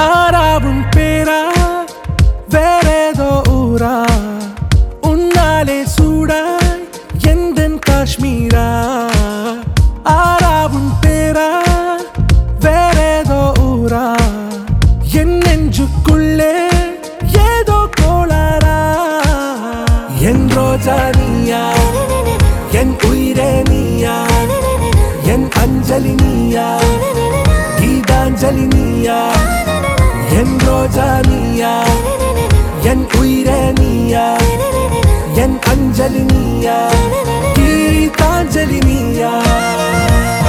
ஆறாவும் பேரா வேறேதோ ஊரா உன்னாலே சூடாய் எந்தன் காஷ்மீரா ஆறாவும் பேரா வேறேதோ ஊரா என் நெஞ்சுக்குள்ளே ஏதோ கோளாரா என் ரோஜா நீயா என் உயிரே நீயா என் அஞ்சலி நீயா கீதாஞ்சலி நீயா என் ரோஜா நீயா என் உயிரே நீயா என் அஞ்சலி நீயா கீதாஞ்சலி நீயா